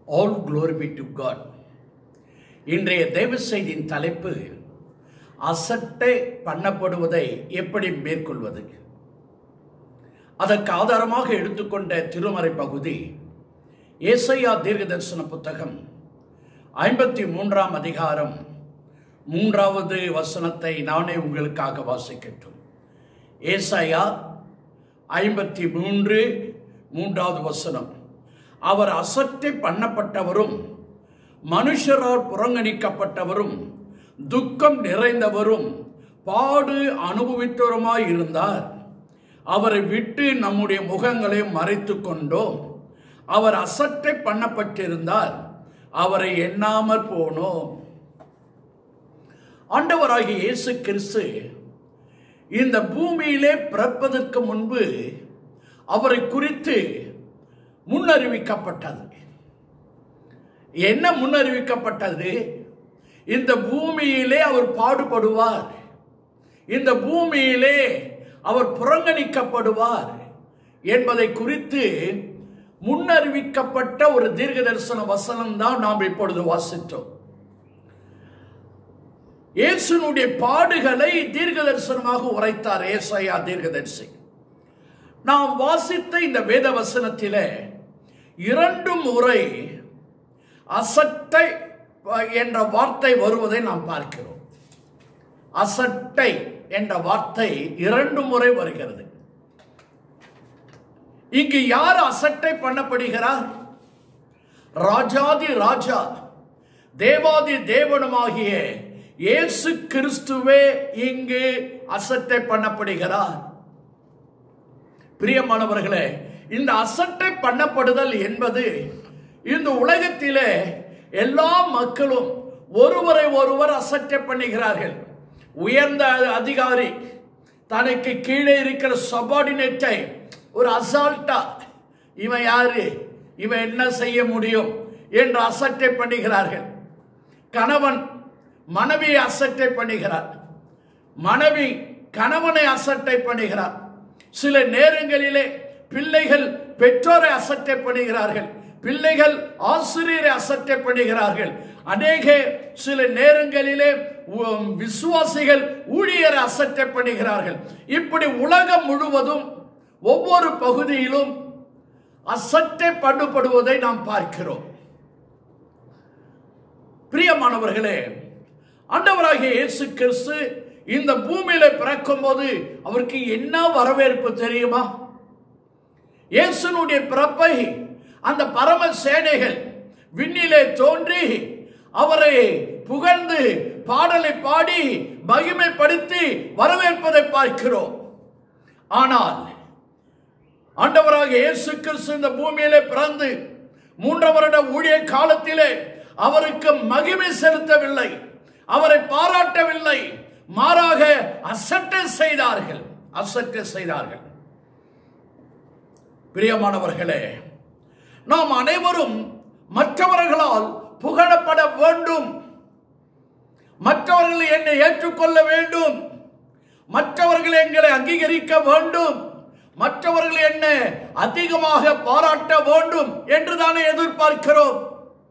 all glory be to God இன்றைய தேவ செய்தியின் தலைப்பு அசட்டை பண்ணப்படுவதை எப்படி மேற்கொள்வது அதற்கு ஆதாரமாக எடுத்துக்கொண்ட திருமறை பகுதி ஏசையா தீர்க்கதரிசன புத்தகம் ஐம்பத்தி மூன்றாம் அதிகாரம் மூன்றாவது வசனத்தை நானே உங்களுக்காக வாசிக்கட்டும் ஏசாயா ஐம்பத்தி மூன்று மூன்றாவது வசனம் அவர் அசட்டை பண்ணப்பட்டவரும் மனுஷரால் புறங்கணிக்கப்பட்டவரும் துக்கம் நிறைந்தவரும் பாடு அனுபவித்தவருமாய் இருந்தார் அவரை விட்டு நம்முடைய முகங்களை மறைத்து கொண்டோம் அவர் அசட்டை பண்ணப்பட்டிருந்தார் அவரை எண்ணாமல் போனோம் ஆண்டவராகிய இயேசு கிறிஸ்து இந்த பூமியிலே பிறப்பதற்கு முன்பு அவரை குறித்து முன்னறிவிக்கப்பட்டது என்ன முன்னறிவிக்கப்பட்டது இந்த பூமியிலே அவர் பாடுபடுவார் இந்த பூமியிலே அவர் புறங்கணிக்கப்படுவார் என்பதை குறித்து முன்னறிவிக்கப்பட்ட ஒரு தீர்க்க தரிசன வசனம் தான் நாம் இப்பொழுது வாசித்தோம் இயேசுனுடைய பாடுகளை தீர்க்க தரிசனமாக உரைத்தார் ஏசாயா தீர்க்கதரிசி நாம் வாசித்த இந்த வேத வசனத்திலே இரண்டு முறை அசட்டை என்ற வார்த்தை வருவதை நாம் பார்க்கிறோம் அசட்டை என்ற வார்த்தை இரண்டு முறை வருகிறது இங்கு யார் அசட்டை பண்ணப்படுகிறார் ராஜாதி ராஜா தேவாதி தேவனுமாகிய இயேசு கிறிஸ்துவே இங்கு அசட்டை பண்ணப்படுகிறார் பிரியமானவர்களே இந்த அசட்டை பண்ணப்படுதல் என்பது இந்த உலகத்திலே எல்லா மக்களும் ஒருவரை ஒருவர் அசட்டை பண்ணுகிறார்கள் உயர்ந்த அதிகாரி தனக்கு கீழே இருக்கிற சபார்டினேட்டை ஒரு அசால்ட்டா இவன் யாரு இவன் என்ன செய்ய முடியும் என்று அசட்டை பண்ணுகிறார்கள் கணவன் மனைவியை அசட்டை பண்ணுகிறார் மனைவி கணவனை அசட்டை பண்ணுகிறார் சில நேரங்களிலே பிள்ளைகள் பெற்றோரை அசட்டை பண்ணுகிறார்கள் பிள்ளைகள் ஆசிரியரை அசட்டை பண்ணுகிறார்கள் அநேக சில நேரங்களிலே விசுவாசிகள் ஊழியரை அசட்டை பண்ணுகிறார்கள் இப்படி உலகம் முழுவதும் ஒவ்வொரு பகுதியிலும் அசட்டை பண்ணப்படுவதை நாம் பார்க்கிறோம் பிரியமானவர்களே ஆண்டவராகிய இயேசு கிறிஸ்து இந்த பூமியில பிறக்கும் போது அவருக்கு என்ன வரவேற்பு தெரியுமா இயேசுனுடைய பிறப்பை அந்த பரம சேனைகள் விண்ணிலே தோன்றி அவரை புகழ்ந்து பாடலை பாடி மகிமைப்படுத்தி வரவேற்பதை பார்க்கிறோம் ஆனால் ஆண்டவராக இயேசு கிறிஸ்து இந்த பூமியிலே பிறந்து மூன்று வருட ஊழிய காலத்திலே அவருக்கு மகிமை செலுத்தவில்லை அவரை பாராட்டவில்லை மாறாக அசட்டை செய்தார்கள் அசட்டை செய்தார்கள் பிரியமானவர்களே நாம் அனைவரும் மற்றவர்களால் புகழப்பட வேண்டும் மற்றவர்கள் என்னை ஏற்றுக்கொள்ள வேண்டும் மற்றவர்கள் எங்களை அங்கீகரிக்க வேண்டும் மற்றவர்கள் என்ன அதிகமாக பாராட்ட வேண்டும் என்று தானே எதிர்பார்க்கிறோம்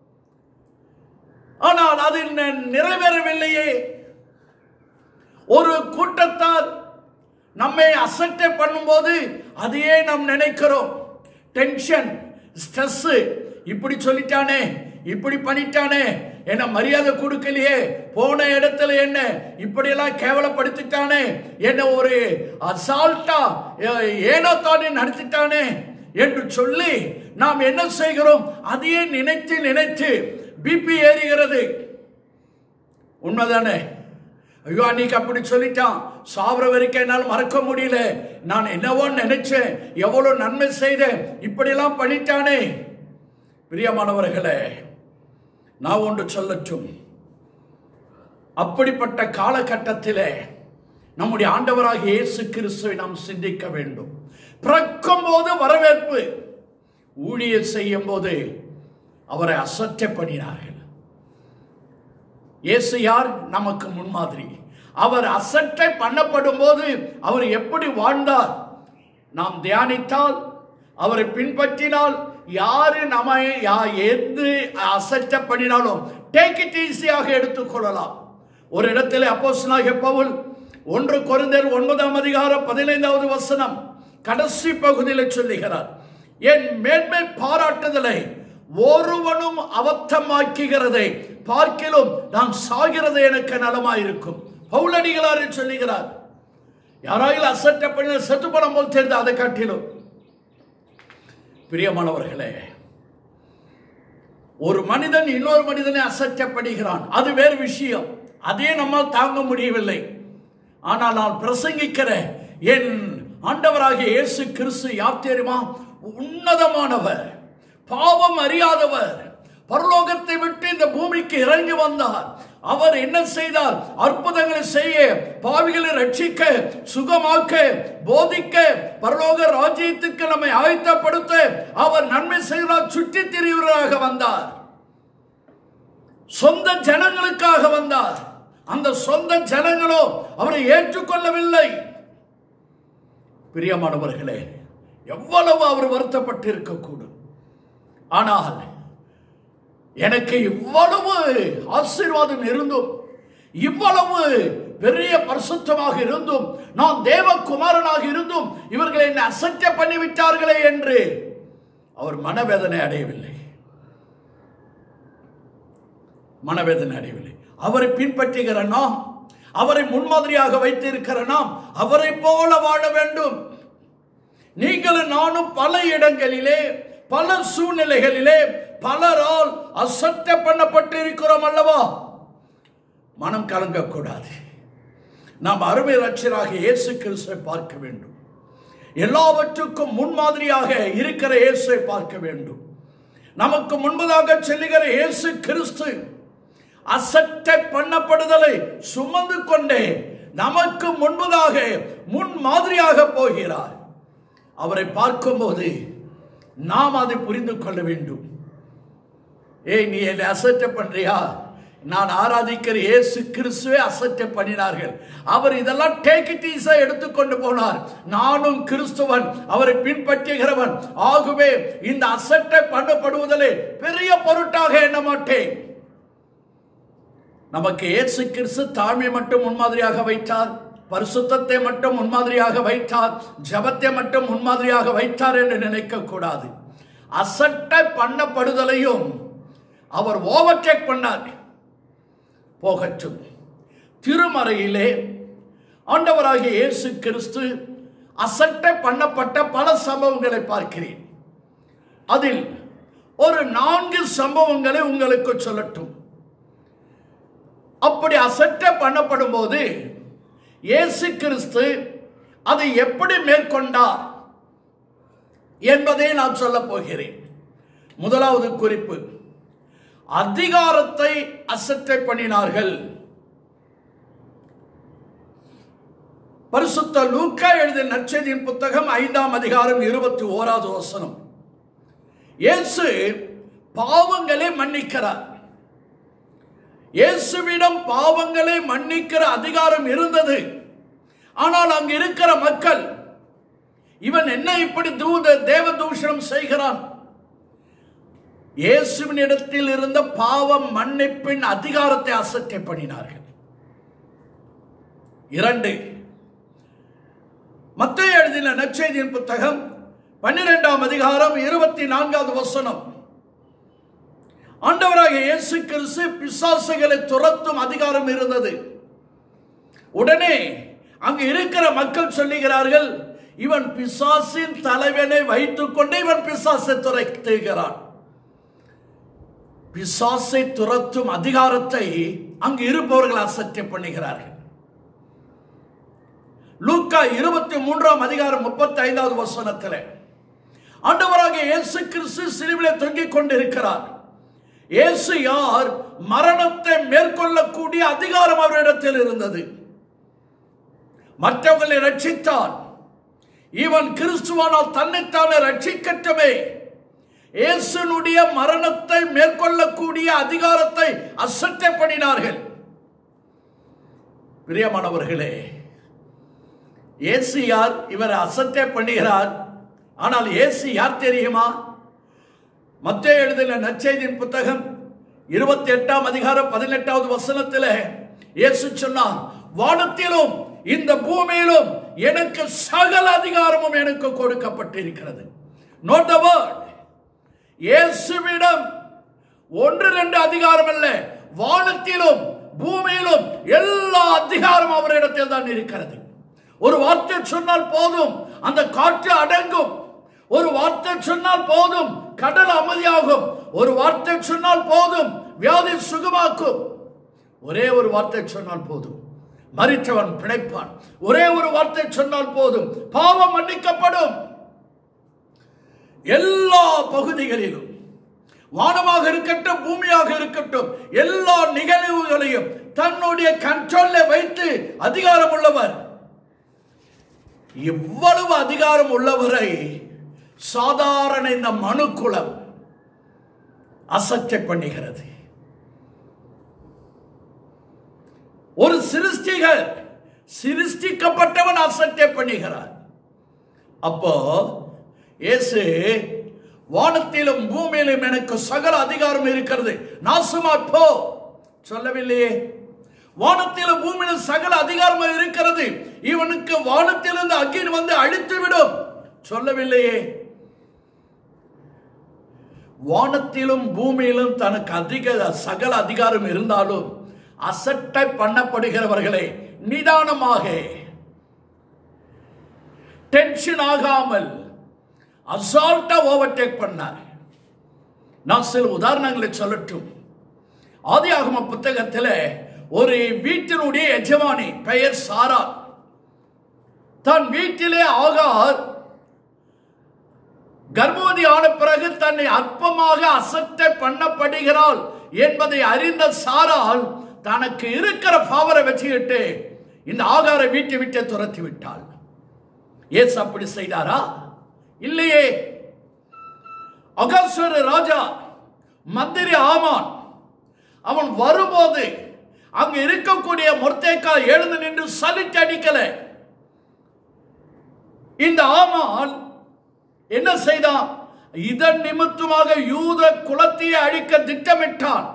ஆனால் அது நிறைவேறவில்லையே ஒரு கூட்டத்தார் நம்மை அசட்டை பண்ணும்போது அதையே நாம் நினைக்கிறோம் டென்ஷன் ஸ்ட்ரெஸ் இப்படி சொல்லிட்டானே இப்படி பண்ணிட்டானே என்ன மரியாதை கொடுக்கலையே போன இடத்துல என்ன இப்படியெல்லாம் கேவலப்படுத்திட்டானே என்ன ஒரு அசால்ட்டா ஏனோ தானே நடத்திட்டானே என்று சொல்லி நாம் என்ன செய்கிறோம் அதையே நினைத்து நினைத்து பிபி ஏறுகிறது உண்மைதானே ஐயோ அன்னைக்கு அப்படி சொல்லிட்டான் சாவர வரைக்கும் என்னால் மறக்க முடியல நான் என்னவோ நினைச்சேன் எவ்வளவு நன்மை செய்தேன் இப்படியெல்லாம் பண்ணிட்டானே பிரியமானவர்களே நான் ஒன்று சொல்லட்டும் அப்படிப்பட்ட காலகட்டத்திலே நம்முடைய ஆண்டவராக இயேசு கிறிஸ்துவை நாம் சிந்திக்க வேண்டும் பிறக்கும் போது வரவேற்பு ஊழியர் செய்யும் போது அவரை அசட்டை பண்ணினார்கள் இயேசு யார் நமக்கு முன்மாதிரி அவர் அசட்டை பண்ணப்படும் போது அவர் எப்படி வாழ்ந்தார் நாம் தியானித்தால் அவரை பின்பற்றினால் யாரு நம்ம யா- எது அசட்ட பண்ணினாலும் டேக் இட் ஈஸியாக எடுத்துக்கொள்ளலாம் ஒரு இடத்துல அப்போஸ்தலனாகிய பவுல் ஒன்று கொரிந்தியர் ஒன்பதாம் அதிகாரம் பதினைந்தாவது வசனம் கடைசி பகுதியில் சொல்லுகிறார் என் மேன்மை பாராட்டுதலை ஒருவனும் அவத்தமாக்குகிறதை பார்க்கிலும் நான் சாகிறது எனக்கு நலமாயிருக்கும் பவுலடிகளார் சொல்லுகிறார் யாராயில் அசட்ட பண்ண செத்து பணம் போல் தெரிந்து அதை காட்டிலும் பிரியமானவர்களே ஒரு மனிதன் இன்னொரு மனிதனை அசட்டப்படுகிறான் அது வேறு விஷயம் அதே நம்மால் தாங்க முடியவில்லை ஆனால் நான் பிரசங்கிக்கிற என் ஆண்டவராகிய இயேசு கிறிஸ்து யார் தெரியுமா உன்னதமானவர் பாவம் அறியாதவர் பரலோகத்தை விட்டு இந்த பூமிக்கு இறங்கி வந்தார் அவர் என்ன செய்தார் அற்புதங்களை செய்ய பாவிகளை ரட்சிக்க சுகமாக்க போதிக்க பரலோக ராஜ்யத்துக்கு நம்மை ஆயத்தப்படுத்த அவர் நன்மை செய்கிறார் சுற்றி திரிவராக வந்தார் சொந்த ஜனங்களுக்காக வந்தார் அந்த சொந்த ஜனங்களோ அவரை ஏற்றுக்கொள்ளவில்லை பிரியமானவர்களே எவ்வளவு அவர் வருத்தப்பட்டு இருக்கக்கூடும் ஆனால் எனக்கு இவ்வளவு ஆசீர்வாதம் இருந்தும் இவ்வளவு பெரிய பரிசுத்தமாக இருந்தும் நான் தேவகுமாரனாக இருந்தும் இவர்கள் என்னை அசட்ட பண்ணிவிட்டார்களே என்று அவர் மனவேதனை அடையவில்லை மனவேதனை அடையவில்லை அவரை பின்பற்றுகிற நாம் அவரை முன்மாதிரியாக வைத்திருக்கிற நாம் அவரை போல வாழ வேண்டும் நீங்களும் நானும் பல இடங்களிலே பல சூழ்நிலைகளிலே பலரால் அசட்ட பண்ணப்பட்டு இருக்கிறோம் அல்லவா மனம் கலங்கக்கூடாது நாம் அருமை ரட்சராக இயேசு கிறிஸ்துவை பார்க்க வேண்டும் எல்லாவற்றுக்கும் முன்மாதிரியாக இருக்கிற இயேசுவை பார்க்க வேண்டும் நமக்கு முன்பதாக செல்லுகிற இயேசு கிறிஸ்து அசட்டை பண்ணப்படுதலை சுமந்து கொண்டே நமக்கு முன்பதாக முன் மாதிரியாக போகிறார் அவரை பார்க்கும்போது நாம் அதை புரிந்து கொள்ள வேண்டும் ஏய் நீ என்னை அசட்டை பண்றியா நான் ஆராதிக்கிற இயேசு கிறிஸ்துவே அசட்டை பண்ணினார்கள் அவர் இதெல்லாம் டேக் இட் ஈஸா எடுத்துக்கொண்டு போனார் நானும் கிறிஸ்துவன் அவரை பின்பற்றுகிறவன் ஆகவே இந்த அசட்டை பண்ணப்படுவதிலே பெரிய பொருட்டாக எண்ண மாட்டேன் நமக்கு இயேசு கிறிஸ்து தாழ்மை மட்டும் முன்மாதிரியாக வைத்தார் பரிசுத்தத்தை மட்டும் முன்மாதிரியாக வைத்தார் ஜபத்தை மட்டும் முன்மாதிரியாக வைத்தார் என்று நினைக்க கூடாது அசட்டை பண்ணப்படுதலையும் அவர் ஓவர்டேக் பண்ணார் போகட்டும் திருமறையிலே ஆண்டவராகிய இயேசு கிறிஸ்து அசட்டை பண்ணப்பட்ட பல சம்பவங்களை பார்க்கிறேன் அதில் ஒரு நான்கு சம்பவங்களை உங்களுக்கு சொல்லட்டும் அப்படி அசட்டை பண்ணப்படும் போது இயேசு கிறிஸ்து அதை எப்படி மேற்கொண்டார் என்பதை நான் சொல்ல போகிறேன் முதலாவது குறிப்பு அதிகாரத்தை அசட்டை பண்ணினார்கள் பரிசுத்த லூக்கா எழுதிய நற்செய்தியின் புத்தகம் ஐந்தாம் அதிகாரம் இருபத்தி ஓராவது வசனம் இயேசு பாவங்களை மன்னிக்கிறார் இயேசுவிடம் பாவங்களை மன்னிக்கிற அதிகாரம் இருந்தது ஆனால் அங்கு இருக்கிற மக்கள் இவன் என்ன இப்படி தூத தேவ தூஷணம் செய்கிறான் இயேசுவின் இடத்தில் இருந்த பாவம் மன்னிப்பின் அதிகாரத்தை அசட்டை பண்ணினார்கள் இரண்டு மத்திய எழுதின நற்செய்தியின் புத்தகம் பன்னிரெண்டாம் அதிகாரம் இருபத்தி நான்காவது வசனம் ஆண்டவராக இயேசு கிறிஸ்து பிசாசுகளை துரத்தும் அதிகாரம் இருந்தது உடனே அங்கு இருக்கிற மக்கள் சொல்லுகிறார்கள் இவன் பிசாசின் தலைவனை வைத்துக் கொண்டு இவன் பிசாசை துரத்துகிறான் பிசாசை துரத்தும் அதிகாரத்தை அங்கு இருப்பவர்கள் அசட்டை பண்ணுகிறார்கள் லூக்கா இருபத்தி மூன்றாம் அதிகாரம் முப்பத்தி ஐந்தாவது வசனத்தில் ஆண்டவராக இயேசு கிறிஸ்து சிலுவிலே தொங்கிக் கொண்டிருக்கிறார் இயேசு யார் மரணத்தை மேற்கொள்ளக்கூடிய அதிகாரம் அவரிடத்தில் இருந்தது மற்றவர்களை ரட்சித்தார் இவன் கிறிஸ்துவானால் தன்னைத்தானே ரட்சிக்கட்டுமே இயேசுனுடைய மரணத்தை மேற்கொள்ளக்கூடிய அதிகாரத்தை அசட்டை பண்ணினார்கள் பிரியமானவர்களே இயேசு யார் இவர் அசட்டை பண்ணுகிறார் ஆனால் இயேசு யார் தெரியுமா மத்திய எழுதின நற்செய்தியின் புத்தகம் இருபத்தி எட்டாம் அதிகாரம் பதினெட்டாவது வசனத்தில் இயேசு சொன்னார் வானத்திலும் இந்த பூமியிலும் எனக்கு சகல அதிகாரமும் எனக்கு கொடுக்கப்பட்டிருக்கிறது நோட் த வேர்ட் இயேசுவிடம் ஒன்று ரெண்டு அதிகாரம் அல்ல வானத்திலும் பூமியிலும் எல்லா அதிகாரம் அவரிடத்தில் தான் இருக்கிறது ஒரு வார்த்தை சொன்னால் போதும் அந்த காற்று அடங்கும் ஒரு வார்த்தை சொன்னால் போதும் கடல் அமைதியாகும் ஒரு வார்த்தை சொன்னால் போதும் வியாதி சுகமாக்கும் ஒரே ஒரு வார்த்தை சொன்னால் போதும் மறித்தவன் பிழைப்பான் ஒரே ஒரு வார்த்தை சொன்னால் போதும் பாவம் மன்னிக்கப்படும் எல்லா பகுதிகளிலும் வானமாக இருக்கட்டும் பூமியாக இருக்கட்டும் எல்லா நிகழ்வுகளையும் தன்னுடைய கண்ட்ரோல்ல வைத்து அதிகாரம் உள்ளவர் இவ்வளவு அதிகாரம் உள்ளவரை சாதாரண இந்த மனுக்குலம் அசட்டை பண்ணுகிறது ஒரு சிருஷ்டிகள் சிருஷ்டிக்கப்பட்டவன் அசட்டை பண்ணுகிறார் அப்போ இயேசு வானத்திலும் பூமியிலும் எனக்கு சகல அதிகாரம் இருக்கிறது நாசமா போ சொல்லவில்லையே வானத்திலும் பூமியிலும் சகல அதிகாரம் இருக்கிறது இவனுக்கு வானத்திலிருந்து அக்கினி வந்து அழித்து விடும் சொல்லவில்லையே வானத்திலும் பூமியிலும் தனக்கு அதிக சகல அதிகாரம் இருந்தாலும் அசட்டை பண்ணப்படுகிறவர்களை நிதானமாக டென்ஷன் ஆகாமல் அசால்ட்டா ஓவர்டேக் பண்ணார் நான் சில உதாரணங்களை சொல்லட்டும் ஆதியாகம புத்தகத்தில் ஒரு வீட்டினுடைய எஜமானி பெயர் சாரா தன் வீட்டிலே ஆகார் கர்ப்பவதி ஆன பிறகு தன்னை அற்பமாக அசட்டை பண்ணப்படுகிறாள் என்பதை அறிந்த சாரால் தனக்கு இருக்கிற பாவரை வச்சுக்கிட்டு இந்த ஆகார வீட்டை விட்டு துரத்தி விட்டாள் ஏசு அப்படி செய்தாரா இல்லையே அகஸ்வர ராஜா மந்திரி ஆமான் அவன் வரும்போது அங்க இருக்கக்கூடிய மொர்த்தேக்கா எழுந்து நின்று சலிட்டு அடிக்கல இந்த ஆமான் என்ன செய்தான் இதன் நிமித்தமாக யூத குலத்தையே அழிக்க திட்டமிட்டான்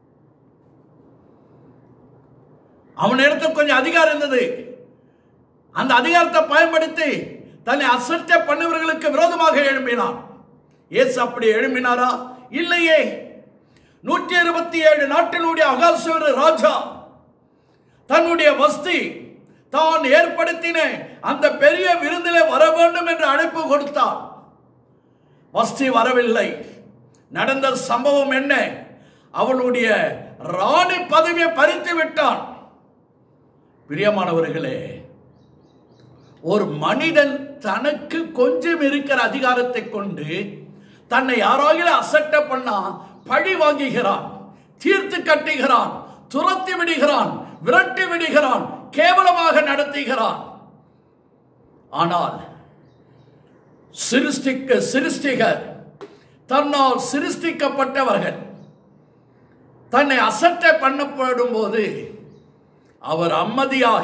அவன் இடத்துல கொஞ்சம் அதிகாரம் இருந்தது அந்த அதிகாரத்தை பயன்படுத்தி தன்னை அசட்டை பண்ணவர்களுக்கு விரோதமாக எழும்பினான் ஏசு அப்படி எழும்பினாரா இல்லையே நூற்றி இருபத்தி ஏழு நாட்டினுடைய அகாசுவர ராஜா தன்னுடைய வஸ்தி தான் ஏற்படுத்தின அந்த பெரிய விருந்திலே வர வேண்டும் என்று அழைப்பு கொடுத்தான் வஸ்தி வரவில்லை நடந்த சம்பவம் என்ன அவளுடைய ராணி பதவியை பறித்து விட்டான் பிரியமானவர்களே ஒரு மனிதன் தனக்கு கொஞ்சம் இருக்கிற அதிகாரத்தை கொண்டு தன்னை யாராவது அசட்ட பண்ணா பழி வாங்குகிறான் தீர்த்து கட்டுகிறான் துரத்தி விடுகிறான் விரட்டி விடுகிறான் கேவலமாக நடத்துகிறான் ஆனால் சிருஷ்டிக்க சிருஷ்டிகர் தன்னால் சிருஷ்டிக்கப்பட்டவர்கள் தன்னை அசட்டை பண்ணப்படும் போது அவர் அம்மதியாக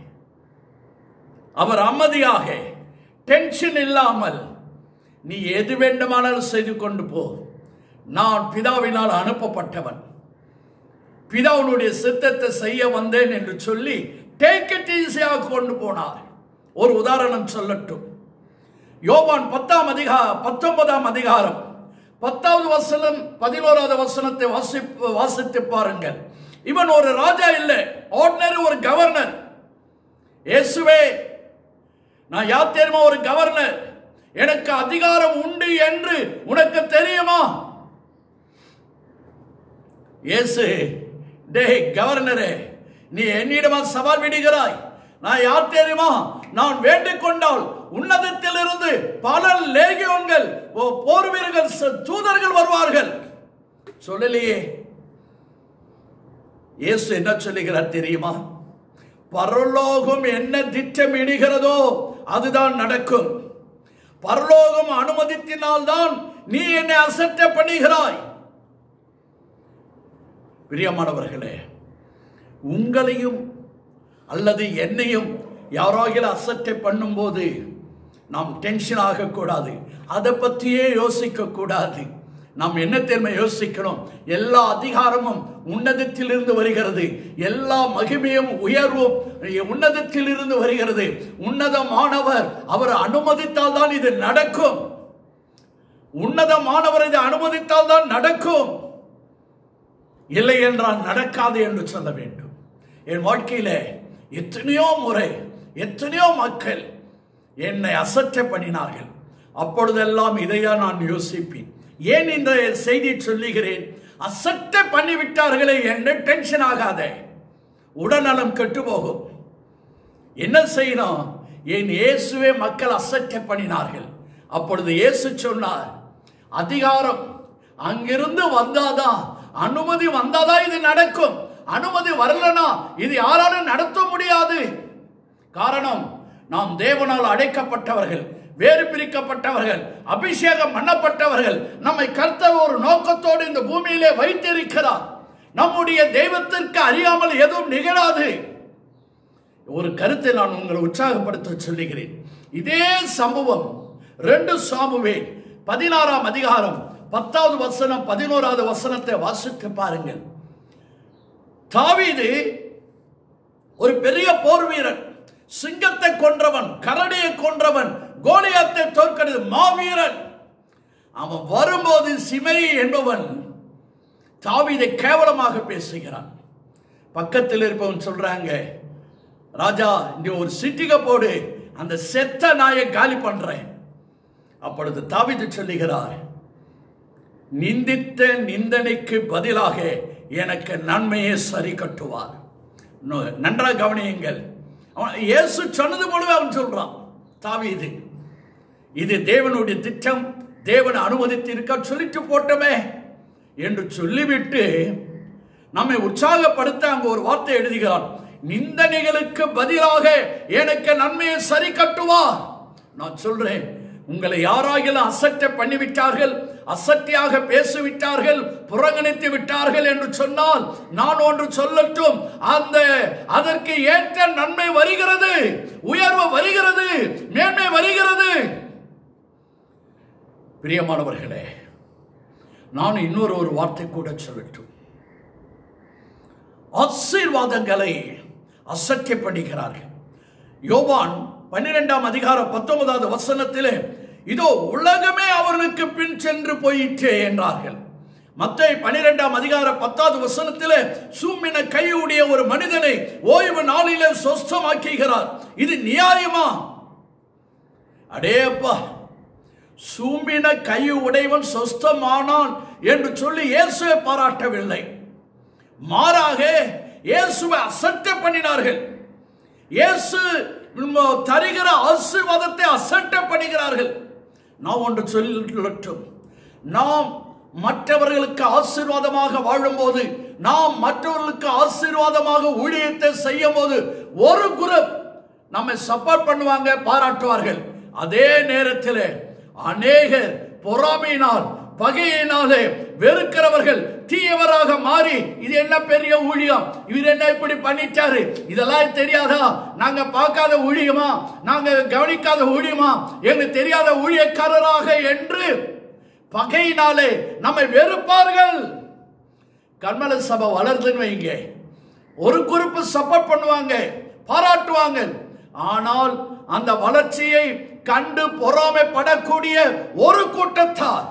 அவர் அம்மதியாக டென்ஷன் இல்லாமல் நீ எது வேண்டுமானாலும் செய்து கொண்டு போ நான் பிதாவினால் அனுப்பப்பட்டவன் பிதாவுடைய சித்தத்தை செய்ய வந்தேன் என்று சொல்லி டேக் இட் ஈஸியாக கொண்டு போனார் ஒரு உதாரணம் சொல்லட்டும் யோவான் பத்தாம் அதிகா பத்தொன்பதாம் அதிகாரம் பத்தாவது வசனம் பதினோராவது வசனத்தை வாசிப்பு வாசித்து பாருங்கள் இவன் ஒரு ராஜா இல்லை ஆர்டினரி ஒரு கவர்னர் இயேசுவே நான் யார் தெரியுமா ஒரு கவர்னர் எனக்கு அதிகாரம் உண்டு என்று உனக்கு தெரியுமா இயேசு டேய் கவர்னரே நீ என்னிடமா சவால் விடுகிறாய் நான் யார் தெரியுமா நான் வேண்டிக் கொண்டால் உன்னதத்திலிருந்து பல லேகியோன்கள் ஓ போர் வீரர்கள் ச- தூதர்கள் வருவார்கள் சொல்லலையே இயேசு என்ன சொல்லுகிறார் தெரியுமா பரலோகம் என்ன திட்டமிடுகிறதோ அதுதான் நடக்கும் பரலோகம் அனுமதித்தினால்தான் நீ என்னை அசட்டை பண்ணுகிறாய் பிரியமானவர்களே உங்களையும் அல்லது என்னையும் யாராகில அசட்டை பண்ணும்போது நாம் டென்ஷன் ஆகக்கூடாது அதை பற்றியே யோசிக்க கூடாது நாம் என்ன தெரியுமா யோசிக்கணும் எல்லா அதிகாரமும் உன்னதத்திலிருந்து வருகிறது எல்லா மகிமையும் உயர்வும் உன்னதத்திலிருந்து வருகிறது உன்னதமானவர் அவர் அனுமதித்தால் தான் இது நடக்கும் உன்னதமானவர் இதை அனுமதித்தால் தான் நடக்கும் இல்லை என்றால் நடக்காது என்று சொல்ல வேண்டும் என் வாழ்க்கையில எத்தனையோ முறை எத்தனையோ மக்கள் என்னை அசற்ற பண்ணினார்கள் அப்பொழுதெல்லாம் இதையா நான் யோசிப்பேன் ஏன் இந்த செய்தி சொல்லுகிறேன் அசட்ட பண்ணிவிட்டார்களே என்று டென்ஷன் ஆகாத உடல்நலம் கெட்டு போகும் என்ன செய்யணும் என் இயேசுவே மக்கள் அசட்டை பண்ணினார்கள் அப்பொழுது இயேசு சொன்னார் அதிகாரம் அங்கிருந்து வந்தாதான் அனுமதி வந்தாதான் இது நடக்கும் அனுமதி வரலனா இது யாராலும் நடத்த முடியாது காரணம் நாம் தேவனால் அழைக்கப்பட்டவர்கள் வேறு பிரிக்கப்பட்டவர்கள் அபிஷேகம் பண்ணப்பட்டவர்கள் நம்மை கர்த்தர் ஒரு நோக்கத்தோடு இந்த பூமியிலே வைத்திருக்கிறார் நம்முடைய தெய்வத்திற்கு அறியாமல் எதுவும் நிகழாது ஒரு கருத்தை நான் உங்களை உற்சாகப்படுத்த சொல்லுகிறேன் இதே சம்பவம் ரெண்டு சாமுவே பதினாறாம் அதிகாரம் பத்தாவது வசனம் பதினோராவது வசனத்தை வாசித்து பாருங்கள் தாவீது ஒரு பெரிய போர் வீரன் சிங்கத்தை கொன்றவன் கரடியை கொன்றவன் கோலியாத்தை தோற்கிறது மாவீரன் அவன் வரும்போது சிமரி என்பவன் தாவீதை கேவலமாக பேசுகிறான் பக்கத்தில் இருப்பவன் சொல்றாங்க ராஜா இங்க ஒரு சிட்டிக போடு அந்த செத்த நாயை காலி பண்றேன் அப்பொழுது தாவீது சொல்லுகிறார் நிந்தித்த நிந்தனைக்கு பதிலாக எனக்கு நன்மையை சரி கட்டுவார் நோ- நன்றாக கவனியுங்கள் அவன் இயேசு சொன்னது போலவே அவன் சொல்றான் தாவீது இது தேவனுடைய திட்டம் தேவன் அனுமதித்து இருக்க சொல்லிட்டு போட்டோமே என்று சொல்லிவிட்டு நம்மை உற்சாகப்படுத்த அங்கு ஒரு வார்த்தை எழுதுகிறான் நிந்தனைகளுக்கு பதிலாக எனக்கு நன்மையை சரி கட்டுவார் நான் சொல்றேன் உங்களை யாராகிலும் அசட்டை பண்ணிவிட்டார்கள் அசட்டையாக பேசிவிட்டார்கள் புறக்கணித்து விட்டார்கள் என்று சொன்னால் நான் ஒன்று சொல்லட்டும் அந்த அதற்கு ஏற்ற நன்மை வருகிறது உயர்வு வருகிறது மேன்மை வருகிறது பிரியமானவர்களே நான் இன்னொரு ஒரு வார்த்தை கூட சொல்லட்டும் ஆசீர்வாதங்களை அசட்டைப்படுகிறார்கள் யோவான் பன்னிரெண்டாம் அதிகாரம் பத்தொன்பதாவது வசனத்திலே இதோ உலகமே அவர்களுக்கு பின் சென்று போயிற்றே என்றார்கள் மத்தை பனிரெண்டாம் அதிகார பத்தாவது வசனத்திலே சூமின கையுடைய ஒரு மனிதனை ஓய்வு நாளிலே சொஸ்தமாக்குகிறார் இது நியாயமா அடேப்பா சூம்பின கை உடையவன் சொஸ்தமானான் என்று சொல்லி இயேசுவை பாராட்டவில்லை மாறாக இயேசுவை அசட்டை பண்ணினார்கள் இயேசு தருகிற ஆசீர்வாதத்தை அசட்டை பண்ணுகிறார்கள் நான் ஒன்று சொல்லட்டும் நாம் மற்றவர்களுக்கு ஆசீர்வாதமாக வாழும்போது நாம் மற்றவர்களுக்கு ஆசீர்வாதமாக ஊழியத்தை செய்யும் போது ஒரு குரூப் நம்மை சப்போர்ட் பண்ணுவாங்க பாராட்டுவார்கள் அதே நேரத்தில் அநேகர் பொறாமையினால் பகையினாலே வெறுக்கிறவர்கள் தீயவராக மாறி இது என்ன பெரிய ஊழியம் இவர் என்ன இப்படி பண்ணிட்டாரு இதெல்லாம் தெரியாதா நாங்க பார்க்காத ஊழியமா நாங்க கவனிக்காத ஊழியமா எங்களுக்கு தெரியாத ஊழியக்காரராக என்று பகையினாலே நம்மை வெறுப்பார்கள் கண்மல சபை வளருதுன்னு வைங்க ஒரு குறிப்பு சப்போர்ட் பண்ணுவாங்க பாராட்டுவாங்க ஆனால் அந்த வளர்ச்சியை கண்டு பொறாமைப்படக்கூடிய ஒரு கூட்டத்தார்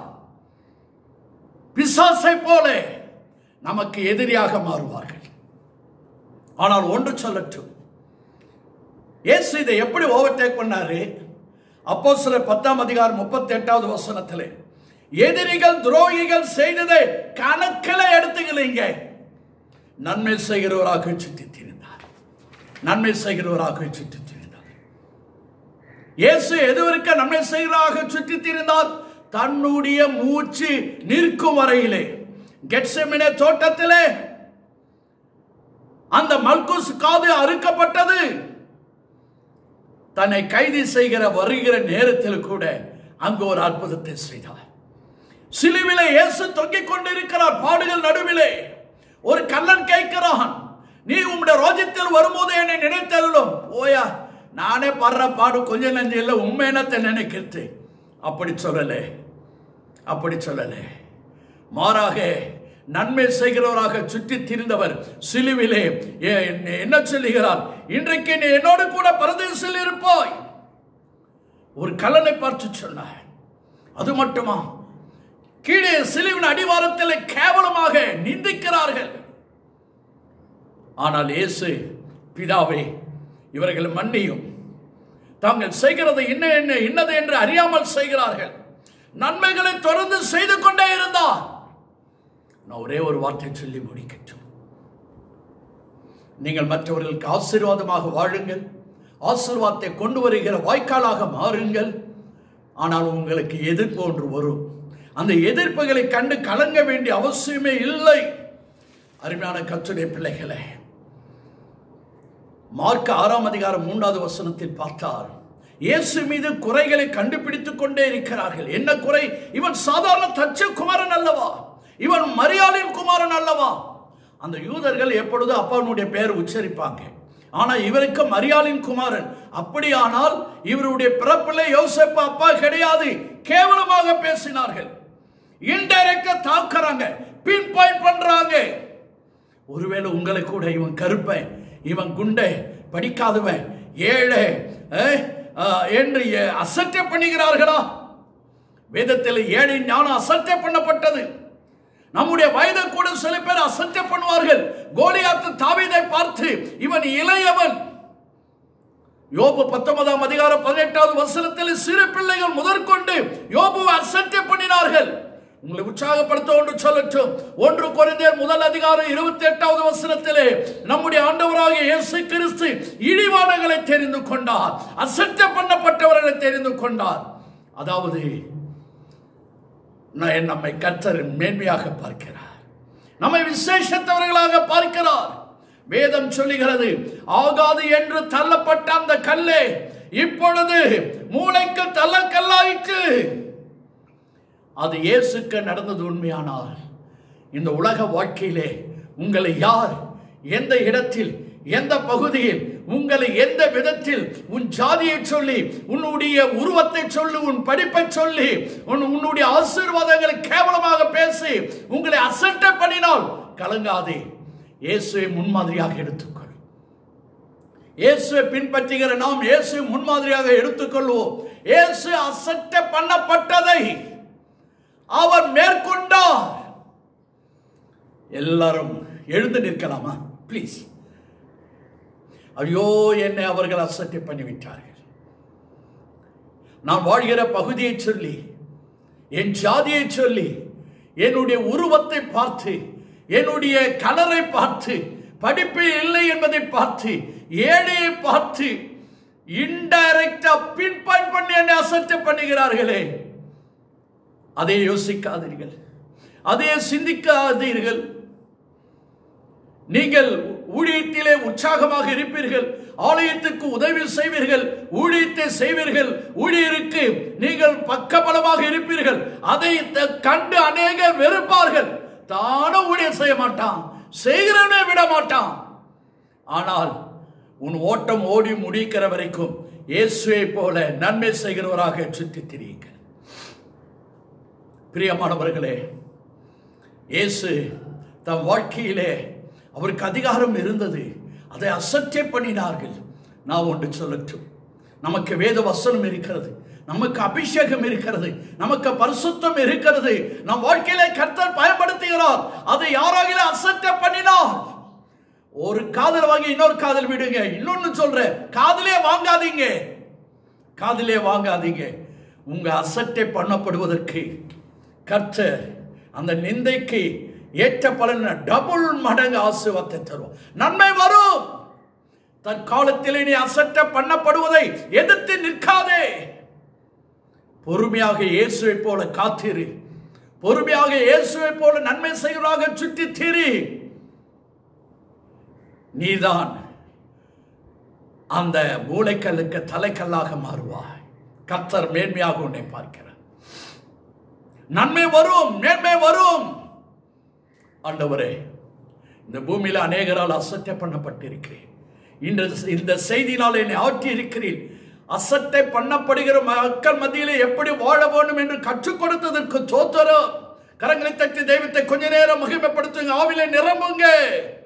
பிசாசை போல நமக்கு எதிரியாக மாறுவார்கள் ஆனால் ஒன்று சொல்லட்டும் இயேசு இதை எப்படி ஓவர்டேக் பண்ணாரு அப்போ சில பத்தாம் அதிகாரம் முப்பத்தி எட்டாவது வசனத்திலே எதிரிகள் துரோகிகள் செய்ததை கணக்கில் எடுத்துக்கலைங்க நன்மை செய்கிறவராக சுற்றி திரிந்தார் நன்மை செய்கிறவராக சுற்றி திரிந்தார் இயேசு எதுவரைக்கும் நன்மை செய்கிறவராக சுற்றி திரிந்தார் தன்னுடைய மூச்சு நிற்கும் வரையிலே கெட்செமினே தோட்டத்திலே அந்த மல்குஸ் காது அறுக்கப்பட்டது தன்னை கைது செய்கிற வருகிற நேரத்தில் கூட அங்கு ஒரு அற்புதத்தை செய்தார் சிலுவிலே இயேசு தொங்கிக் கொண்டிருக்கிறார் பாடுகள் நடுவிலே ஒரு கல்லன் கேட்கிறான் நீ உம்முடைய ரோஜத்தில் வரும்போது என்னை நினைத்தருளும் ஓயா நானே படுற பாடு கொஞ்சம் நஞ்சு இல்லை உண்மை என்னத்தை நினைக்கிறது அப்படி சொல்லலே அப்படி சொல்லலே மாறாக நன்மை செய்கிறவராக சுற்றி திரிந்தவர் சிலுவிலே எ- என்ன சொல்லுகிறார் இன்றைக்கு நீ என்னோடு கூட பரதேசில் இருப்பாய் ஒரு கலனை பார்த்து சொன்னார் அது மட்டுமா கீழே சிலுவின் அடிவாரத்தில் கேவலமாக நிந்திக்கிறார்கள் ஆனால் இயேசு பிதாவே இவர்கள் மன்னியும் தாங்கள் செய்கிறது என்ன என்ன என்னது என்று அறியாமல் செய்கிறார்கள் நன்மைகளை தொடர்ந்து செய்து கொண்டே இருந்தார் நான் ஒரே ஒரு வார்த்தை சொல்லி முடிக்கட்டும் நீங்கள் மற்றவர்களுக்கு ஆசீர்வாதமாக வாழுங்கள் ஆசீர்வாதத்தை கொண்டு வருகிற வாய்க்காலாக மாறுங்கள் ஆனால் உங்களுக்கு எதிர்ப்பு ஒன்று வரும் அந்த எதிர்ப்புகளை கண்டு கலங்க வேண்டிய அவசியமே இல்லை அருமையான கத்துடைய பிள்ளைகளே மார்க் ஆறாம் அதிகாரம் மூன்றாவது வசனத்தில் பார்த்தால் இயேசு மீது குறைகளை கண்டுபிடித்துக் கொண்டே இருக்கிறார்கள் என்ன குறை இவன் சாதாரண தச்ச குமாரன் அல்லவா இவன் மரியாளின் குமாரன் அல்லவா அந்த யூதர்கள் எப்பொழுது அப்பாவுடைய பெயர் உச்சரிப்பாங்க ஆனா இவருக்கு மரியாளின் குமாரன் அப்படியானால் இவருடைய பிறப்பிலே யோசேப்பு அப்பா கிடையாது கேவலமாக பேசினார்கள் இன்டைரக்டா தாக்குறாங்க பின் பாயிண்ட் பண்றாங்க ஒருவேளை உங்களை கூட இவன் கருப்பன் இவன் குண்டை படிக்காதவன் ஏழை அஹ், அஹ், என்று எ- அசட்டை பண்ணுகிறார்களா வேதத்தில் ஏழை ஞானம் அசட்டை பண்ணப்பட்டது நம்முடைய வயதை கூட சில பேர் அசட்டை பண்ணுவார்கள் கோலியாத்து தாவீதை பார்த்து இவன் இளையவன் யோபு பத்தொன்பதாம் அதிகாரம் பதினெட்டாவது வசனத்தில் சிறு பிள்ளைகள் முதற்கொண்டு யோபுவை அசட்டை பண்ணினார்கள் உங்களை உற்சாகப்படுத்த ஒன்று சொல்லட்டும் ஒன்று குறைந்தேர் முதல் அதிகாரம் இருபத்தி எட்டாவது வசனத்திலே நம்முடைய ஆண்டவராகிய இயேசு கிறிஸ்து இழிவானங்களை தெரிந்து கொண்டார் அசட்டை பண்ணப்பட்டவர்களை தெரிந்து கொண்டார் அதாவது நான் நம்மை கர்த்தர் மேன்மையாக பார்க்கிறார் நம்மை விசேஷத்தவர்களாக பார்க்கிறார் வேதம் சொல்லுகிறது ஆகாது என்று தள்ளப்பட்ட அந்த கல்லே இப்பொழுது மூளைக்கு தள்ளக்கல்லாயிற்று அது இயேசுக்கு நடந்தது உண்மையானால் இந்த உலக வாழ்க்கையிலே உங்களை யார் எந்த இடத்தில் எந்த பகுதியில் உங்களை எந்த விதத்தில் உன் ஜாதியை சொல்லி உன்னுடைய உருவத்தை சொல்லி உன் படிப்பை சொல்லி உன் உன்னுடைய ஆசீர்வாதங்களை கேவலமாக பேசி உங்களை அசட்டை பண்ணினால் கலங்காதே இயேசுவை முன்மாதிரியாக எடுத்துக்கொள் இயேசுவை பின்பற்றுகிற நாம் இயேசுவை முன்மாதிரியாக எடுத்துக்கொள்வோம் இயேசு அசட்டை பண்ணப்பட்டதை அவர் மேற்கொண்டார் எல்லாரும் எழுந்து நிற்கலாமா ப்ளீஸ் ஐயோ என்னை அவர்கள் அசட்டை பண்ணிவிட்டார்கள் நான் வாழ்கிற பகுதியை சொல்லி என் ஜாதியை சொல்லி என்னுடைய உருவத்தை பார்த்து என்னுடைய கலரை பார்த்து படிப்பு இல்லை என்பதை பார்த்து ஏழையை பார்த்து இன்டைரக்டா பின்பாயிண்ட் பண்ணி என்னை அசட்டை பண்ணுகிறார்களே அதை யோசிக்காதீர்கள் அதை சிந்திக்காதீர்கள் நீங்கள் ஊழியத்திலே உற்சாகமாக இருப்பீர்கள் ஆலயத்துக்கு உதவி செய்வீர்கள் ஊழியத்தை செய்வீர்கள் ஊழியருக்கு நீங்கள் பக்கபலமாக இருப்பீர்கள் அதை த- கண்டு அநேகர் வெறுப்பார்கள் தானும் ஊழியம் செய்ய மாட்டான் செய்கிறவனே விட மாட்டான் ஆனால் உன் ஓட்டம் ஓடி முடிக்கிற வரைக்கும் இயேசுவை போல நன்மை செய்கிறவராக சுற்றித் திரியுங்கள் பிரியமானவர்களே இயேசு தம் வாழ்க்கையிலே அவருக்கு அதிகாரம் இருந்தது அதை அசட்டை பண்ணினார்கள் நான் ஒன்று சொல்லட்டும் நமக்கு வேத வசனம் இருக்கிறது நமக்கு அபிஷேகம் இருக்கிறது நமக்கு பரிசுத்தம் இருக்கிறது நம் வாழ்க்கையிலே கர்த்தர் பயன்படுத்துகிறார் அதை யாராகில அசட்டை பண்ணினார் ஒரு காதல் வாங்கி இன்னொரு காதல் விடுங்க இன்னொன்னு சொல்றேன் காதலே வாங்காதீங்க காதிலே வாங்காதீங்க உங்க அசட்டை பண்ணப்படுவதற்கு கர்த்தர் அந்த நிந்தைக்கு ஏற்ற பலன் டபுள் மடங்கு ஆசீர்வாதத்தை தரும் நன்மை வரும் தற்காலத்திலே நீ அசட்டை பண்ணப்படுவதை எதிர்த்து நிற்காதே பொறுமையாக இயேசுவை போல காத்திரு பொறுமையாக இயேசுவை போல நன்மை செய்வதாக சுற்றி திரி நீதான் அந்த மூளைக்கல்லுக்கு தலைக்கல்லாக மாறுவாய் கர்த்தர் மேன்மையாக உன்னை பார்க்கிறார் நன்மை வரும் மேன்மை வரும் ஆண்டவரே இந்த பூமியில் அநேகரால் அசட்டை பண்ணப்பட்டிருக்கிறேன் இந்த இந்த செய்தியினால் என்னை ஆற்றி இருக்கிறேன் அசட்டை பண்ணப்படுகிற மக்கள் மத்தியிலே எப்படி வாழ வேண்டும் என்று கற்றுக் கொடுத்ததற்கு தோத்தரம் கரங்களை தட்டி தெய்வத்தை கொஞ்ச நேரம் மகிமைப்படுத்துங்க ஆவிலே நிரம்புங்க